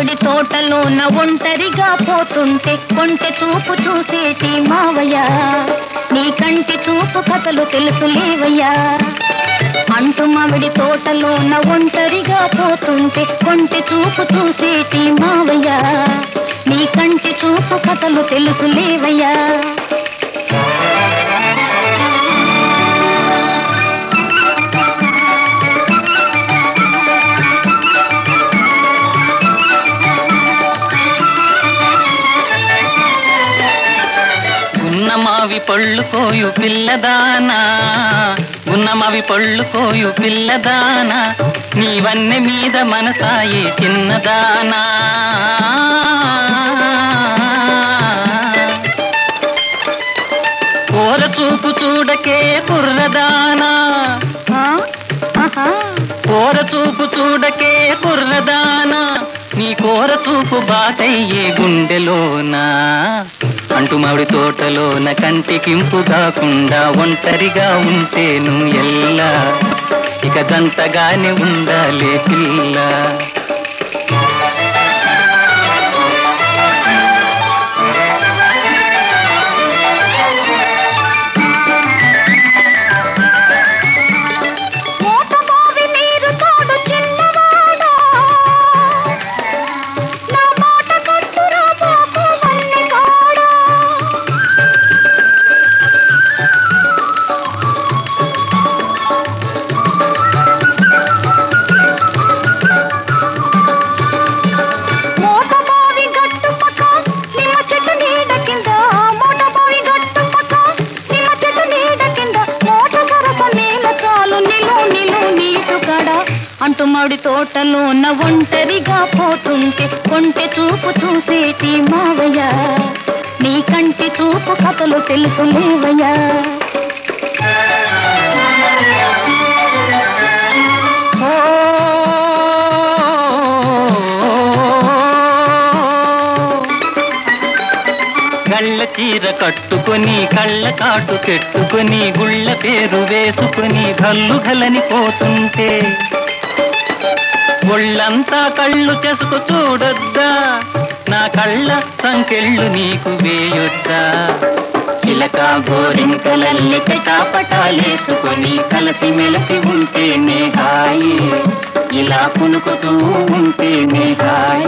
మామిడి తోటలోన ఒంటరిగా పోతుంటే కొంటె చూపు చూసేటి మావయ్య నీ కంటి చూపు కథలు తెలుసు లేవయ్యా అంటు మామిడి తోటలోన ఒంటరిగా పోతుంటే కొంటె చూపు చూసేటి మావయ్య నీ కంటి చూపు కథలు తెలుసు లేవయ్యా గున్నమావి పళ్ళు కోయు పిల్లదానా గున్నమావి పళ్ళు కోయు పిల్లదానా నీవన్నె మీద మనసాయే చిన్నదానా కూర చూపు చూడకే కుర్రదానా ఆ? ఆహా. కూర చూపు చూడకే కుర్రదానా నీ కూర చూపు బాటయ్యే గుండెలోనా అంటు మామిడి తోటలోన కంటికింపు కాకుండా ఒంటరిగా ఉంటేను ఎల్లా ఇక దంతగానే ఉండాలే పిల్ల మోటమోవి నీరు తోడు చిన్నవాడా నా మాట కట్టురా బాబు మల్లెగాడా మోటమోవి గట్టు పక్క నిమ్మ చెట్టు నీడ కింద మోటమోవి గట్టు పక్క నిమ్మ చెట్టు నీడ కింద మోట సరస నేల చాలు నిలు నిలు నీటు కడ అంటు మామిడి తోటలోన ఒంటరిగా పోతుంటే కొంటె చూపు చూసేటి మావయ్య నీ కంటి చూపు కథలు తెలుసు లేవయ్యా ఓ గళ్ళ చీర కట్టుకొని కళ్ళ కాటు పెట్టుకొని గుళ్ళ పేరు వేసుకొని గల్లు గలని పోతుంటే ఒళ్ళంతా కళ్ళు చెసుకు చూడొద్దా నా కళ్ళ సంకెళ్ళు నీకు వేయొద్దా చిలక గోరింకలల్లి పటాలేసుకొని కలసి మెలసి ఉంటేనే హాయి ఇలా పులుకుతూ ఉంటేనే హాయి